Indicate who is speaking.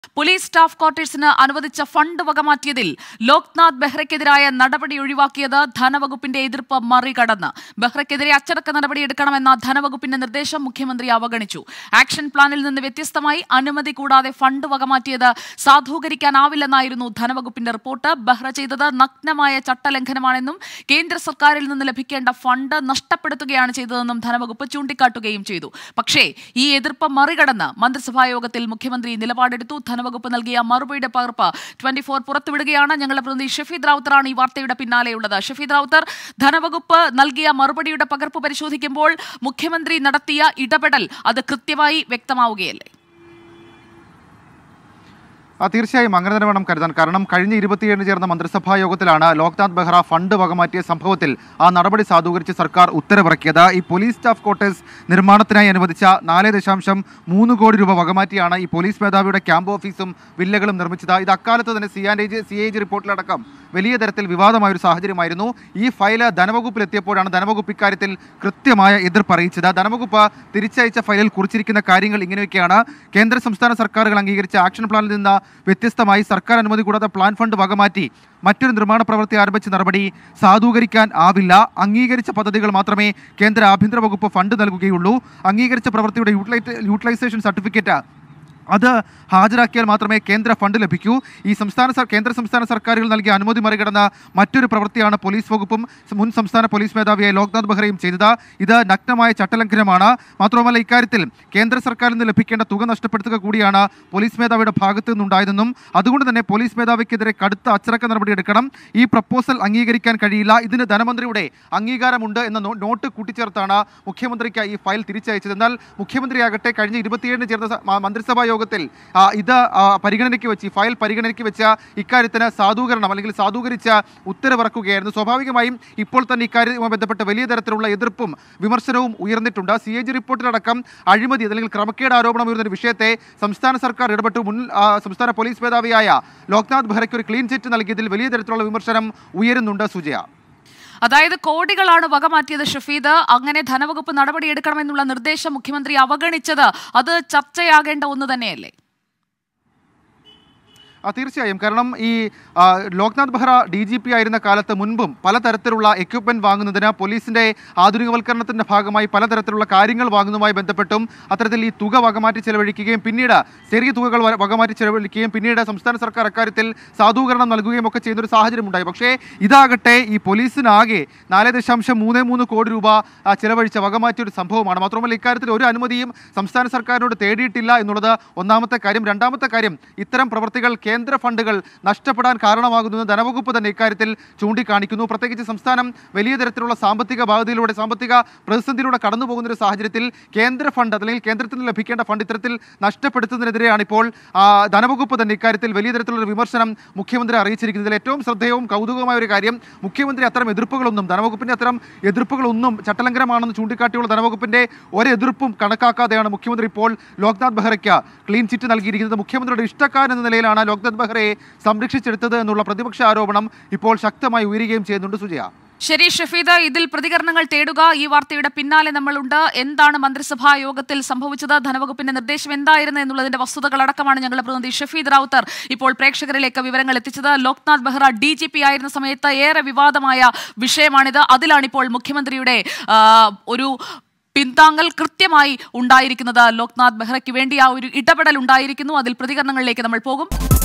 Speaker 1: police staff ക്വാർട്ടേഴ്സിന് അനുവദിച്ച fund വകമാറ്റിയതിൽ Loknath ബെഹ്റയ്ക്കെതിരായ നടപടി ഒഴിവാക്കിയത് ധനവകുപ്പിന്റെ എതിർപ്പ് മറികടന്ന് ബെഹ്റയ്ക്കെതിരെ അച്ചടക്ക നടപടിയെടുക്കണമെന്ന ധനവകുപ്പിന്റെ നിർദ്ദേശം മുഖ്യമന്ത്രി അവഗണിച്ചു ആക്ഷൻ പ്ലാനിൽ നിന്ന് വ്യത്യസ്തമായി അനുമതി കൂടാതെ ഫണ്ട് വകമാറ്റിയത് സാധൂകരിക്കാനാവില്ലെന്നായിരുന്നു ധനവകുപ്പിന്റെ റിപ്പോർട്ട് ബെഹ്റ ചെയ്തത് നഗ്നമായ ചട്ടലംഘനമാണെന്നും കേന്ദ്ര സർക്കാരിൽ നിന്ന് ലഭിക്കേണ്ട ഫണ്ട് നഷ്ടപ്പെടുത്തുകയാണ് ചെയ്തതെന്നും ധനവകുപ്പ് ചൂണ്ടിക്കാട്ടുകയും ചെയ്തു പക്ഷേ ഈ എതിർപ്പ് മറികടന്ന് മന്ത്രിസഭാ യോഗത്തിൽ മുഖ്യമന്ത്രി നിലപാടെടുത്തു ധനവകുപ്പ് നൽകിയ മറുപടിയുടെ പകർപ്പ് ട്വന്റി ഫോർ പുറത്തുവിടുകയാണ് ഞങ്ങളുടെ പ്രതിനിധി ഷഫീദ് റാവുത്തറാണ് ഈ വാർത്തയുടെ പിന്നാലെയുള്ളത് ഷഫീദ് റാവുത്തർ ധനവകുപ്പ് നൽകിയ മറുപടിയുടെ പകർപ്പ് പരിശോധിക്കുമ്പോൾ മുഖ്യമന്ത്രി നടത്തിയ ഇടപെടൽ അത് കൃത്യമായി വ്യക്തമാവുകയല്ലേ
Speaker 2: ആ തീർച്ചയായും അങ്ങനെ തന്നെ വേണം കരുതാൻ കാരണം കഴിഞ്ഞ ഇരുപത്തിയേഴിന് ചേർന്ന മന്ത്രിസഭാ യോഗത്തിലാണ് ലോക്നാഥ് ബെഹ്റ ഫണ്ട് വകമാറ്റിയ സംഭവത്തിൽ ആ നടപടി സാധൂകരിച്ച് സർക്കാർ ഉത്തരവിറക്കിയത് ഈ പോലീസ് സ്റ്റാഫ് ക്വാർട്ടേഴ്സ് നിർമ്മാണത്തിനായി അനുവദിച്ച നാല് ദശാംശം മൂന്ന് കോടി രൂപ വകമാറ്റിയാണ് ഈ പോലീസ് മേധാവിയുടെ ക്യാമ്പ് ഓഫീസും വില്ലകളും നിർമ്മിച്ചത് ഇത് അക്കാലത്ത് തന്നെ C and C A G റിപ്പോർട്ടിലടക്കം വലിയ തരത്തിൽ വിവാദമായ ഒരു സാഹചര്യമായിരുന്നു ഈ ഫയല് ധനവകുപ്പിലെത്തിയപ്പോഴാണ് ധനവകുപ്പ് ഇക്കാര്യത്തിൽ കൃത്യമായ എതിർപ്പ് അറിയിച്ചത് ധനവകുപ്പ് തിരിച്ചയച്ച ഫയലിൽ കുറിച്ചിരിക്കുന്ന കാര്യങ്ങൾ ഇങ്ങനെയൊക്കെയാണ് കേന്ദ്ര സംസ്ഥാന സർക്കാരുകൾ അംഗീകരിച്ച ആക്ഷൻ പ്ലാനിൽ നിന്ന് വ്യത്യസ്തമായി സർക്കാർ അനുമതി കൂടാതെ പ്ലാൻ ഫണ്ട് വകമാറ്റി മറ്റൊരു നിർമ്മാണ പ്രവൃത്തി ആരംഭിച്ച നടപടി സാധൂകരിക്കാൻ ആവില്ല അംഗീകരിച്ച പദ്ധതികൾ മാത്രമേ കേന്ദ്ര ആഭ്യന്തര വകുപ്പ് ഫണ്ട് നൽകുകയുള്ളൂ അംഗീകരിച്ച പ്രവൃത്തിയുടെ യൂട്ടിലൈറ്റ് യൂട്ടിലൈസേഷൻ സർട്ടിഫിക്കറ്റ് അത് ഹാജരാക്കിയാൽ മാത്രമേ കേന്ദ്ര ഫണ്ട് ലഭിക്കൂ ഈ സംസ്ഥാന സർ- കേന്ദ്ര സംസ്ഥാന സർക്കാരുകൾ നൽകിയ അനുമതി മറികടന്ന മറ്റൊരു പ്രവൃത്തിയാണ് പോലീസ് വകുപ്പും മുൻ സംസ്ഥാന പോലീസ് മേധാവിയായ ലോക്നാഥ് ബെഹ്റയും ചെയ്തത് ഇത് നഗ്നമായ ചട്ടലംഘനമാണ് മാത്രവുമല്ല ഇക്കാര്യത്തിൽ കേന്ദ്ര സർക്കാരിൽ നിന്ന് ലഭിക്കേണ്ട തുക നഷ്ടപ്പെടുത്തുക കൂടിയാണ് പോലീസ് മേധാവിയുടെ ഭാഗത്തു നിന്നുണ്ടായതെന്നും അതുകൊണ്ട് തന്നെ പോലീസ് മേധാവിക്കെതിരെ കടുത്ത അച്ചടക്ക നടപടിയെടുക്കണം ഈ പ്രപ്പോസൽ അംഗീകരിക്കാൻ കഴിയില്ല ഇതിന് ധനമന്ത്രിയുടെ അംഗീകാരമുണ്ട് എന്ന നോ- നോട്ട് കൂട്ടിച്ചേർത്താണ് മുഖ്യമന്ത്രിക്ക് ഈ ഫയൽ തിരിച്ചയച്ചത് എന്നാൽ മുഖ്യമന്ത്രിയാകട്ടെ കഴിഞ്ഞ ഇരുപത്തിയേഴിന് ചേർന്ന സ- മ- മന്ത്രിസഭാ യോഗത്തിൽ ആ, ഇത് ആ, പരിഗണനയ്ക്ക് വെച്ച് ഈ ഫയൽ പരിഗണനയ്ക്ക് വെച്ച ഇക്കാര്യത്തിന് സാധൂകരണം അല്ലെങ്കിൽ സാധൂകരിച്ച ഉത്തരവിറക്കുകയായിരുന്നു സ്വാഭാവികമായും ഇപ്പോൾ തന്നെ ഇക്കാര്യവുമായി ബന്ധപ്പെട്ട് വലിയ തരത്തിലുള്ള എതിർപ്പും വിമർശനവും ഉയർന്നിട്ടുണ്ട് സി എ ജി റിപ്പോർട്ടിലടക്കം അഴിമതി അല്ലെങ്കിൽ ക്രമക്കേട് ആരോപണം ഉയർന്ന ഒരു വിഷയത്തെ സംസ്ഥാന സർക്കാർ ഇടപെട്ട് മുൻ ആ, സംസ്ഥാന പോലീസ് മേധാവിയായ ലോക്നാഥ് ബെഹ്റയ്ക്ക് ഒരു ക്ലീൻ ചിറ്റ് നൽകിയതിൽ വലിയ തരത്തിലുള്ള വിമർശനം ഉയരുന്നുണ്ട് സുജയ
Speaker 1: അതായത് കോടികളാണ് വകമാറ്റിയത് ഷഫീദ് അങ്ങനെ ധനവകുപ്പ് നടപടിയെടുക്കണമെന്നുള്ള നിർദ്ദേശം മുഖ്യമന്ത്രി അവഗണിച്ചത് അത് ചർച്ചയാകേണ്ട ഒന്ന് തന്നെയല്ലേ
Speaker 2: ആ തീർച്ചയായും കാരണം ഈ ആ, Loknath Behera D G P ആയിരുന്ന കാലത്ത് മുൻപും പലതരത്തിലുള്ള എക്യുപ്മെന്റ് വാങ്ങുന്നതിന് പോലീസിന്റെ ആധുനികവൽക്കരണത്തിന്റെ ഭാഗമായി പലതരത്തിലുള്ള കാര്യങ്ങൾ വാങ്ങുന്നതുമായി ബന്ധപ്പെട്ടും അത്തരത്തിൽ ഈ തുക വകമാറ്റി ചെലവഴിക്കുകയും പിന്നീട് ചെറിയ തുകകൾ വ- വകമാറ്റി ചെലവഴിക്കുകയും പിന്നീട് സംസ്ഥാന സർക്കാർ അക്കാര്യത്തിൽ സാധൂകരണം നൽകുകയും ഒക്കെ ചെയ്യുന്ന ഒരു സാഹചര്യം ഉണ്ടായി പക്ഷേ ഇതാകട്ടെ ഈ പോലീസിനാകെ നാല് ദശാംശം മൂന്ന് മൂന്ന് കോടി രൂപ ആ, ചെലവഴിച്ച വകമാറ്റിയ ഒരു സംഭവമാണ് മാത്രമല്ല ഇക്കാര്യത്തിൽ ഒരു അനുമതിയും സംസ്ഥാന സർക്കാരിനോട് തേടിയിട്ടില്ല എന്നുള്ളത് ഒന്നാമത്തെ കാര്യം രണ്ടാമത്തെ കാര്യം ഇത്തരം പ്രവൃത്തികൾ കേന്ദ്ര ഫണ്ടുകൾ നഷ്ടപ്പെടാൻ കാരണമാകുന്നത് ധനവകുപ്പ് തന്നെ ഇക്കാര്യത്തിൽ ചൂണ്ടിക്കാണിക്കുന്നു പ്രത്യേകിച്ച് സംസ്ഥാനം വലിയ തരത്തിലുള്ള സാമ്പത്തിക ബാധ്യതയിലൂടെ സാമ്പത്തിക പ്രതിസന്ധിയിലൂടെ കടന്നു പോകുന്ന ഒരു സാഹചര്യത്തിൽ കേന്ദ്ര ഫണ്ട് അല്ലെങ്കിൽ കേന്ദ്രത്തിൽ നിന്ന് ലഭിക്കേണ്ട ഫണ്ട് ഇത്തരത്തിൽ നഷ്ടപ്പെടുത്തുന്നതിനെതിരെയാണ് ഇപ്പോൾ ആ, ധനവകുപ്പ് തന്നെ ഇക്കാര്യത്തിൽ വലിയ തരത്തിലുള്ള ഒരു വിമർശനം മുഖ്യമന്ത്രി അറിയിച്ചിരിക്കുന്നതിൽ ഏറ്റവും ശ്രദ്ധേയവും കൗതുകമായ ഒരു കാര്യം മുഖ്യമന്ത്രി അത്തരം എതിർപ്പുകളൊന്നും ധനവകുപ്പിന്റെ അത്തരം എതിർപ്പുകളൊന്നും ചട്ടലംഘനമാണെന്ന് ചൂണ്ടിക്കാട്ടിയുള്ള ധനവകുപ്പിന്റെ ഒരെതിർപ്പും കണക്കാക്കാതെയാണ് മുഖ്യമന്ത്രി ഇപ്പോൾ ലോക്നാഥ് ബെഹ്റയ്ക്ക് ക്ലീൻ ചിറ്റ് നൽകിയിരിക്കുന്നത് മുഖ്യമന്ത്രിയുടെ ഇഷ്ടക്കാരൻ എന്ന നിലയിലാണ് ലോക്നാഥ് ബെഹ്റയെ സംരക്ഷിച്ചെടുത്തത് എന്നുള്ള പ്രതിപക്ഷ ആരോപണം ഇപ്പോൾ ശക്തമായി ഉയരുകയും ചെയ്യുന്നുണ്ട് സുജയ
Speaker 1: ശരി ഷഫീദ് ഇതിൽ പ്രതികരണങ്ങൾ തേടുക ഈ വാർത്തയുടെ പിന്നാലെ നമ്മളുണ്ട് എന്താണ് മന്ത്രിസഭാ യോഗത്തിൽ സംഭവിച്ചത് ധനവകുപ്പിന്റെ നിർദ്ദേശം എന്തായിരുന്നു എന്നുള്ളതിന്റെ വസ്തുതകളടക്കമാണ് ഞങ്ങളുടെ പ്രതിനിധി ഷഫീദ് റാവുത്തർ ഇപ്പോൾ പ്രേക്ഷകരിലേക്ക് വിവരങ്ങൾ എത്തിച്ചത് Loknath Behera D G P ആയിരുന്ന സമയത്ത് ഏറെ വിവാദമായ വിഷയമാണിത് അതിലാണിപ്പോൾ മുഖ്യമന്ത്രിയുടെ ആ, ഒരു പിന്താങ്ങൽ കൃത്യമായി ഉണ്ടായിരിക്കുന്നത് ലോക്നാഥ് ബെഹ്റയ്ക്ക് വേണ്ടി ആ ഒരു ഇടപെടൽ ഉണ്ടായിരിക്കുന്നു അതിൽ പ്രതികരണങ്ങളിലേക്ക് നമ്മൾ പോകും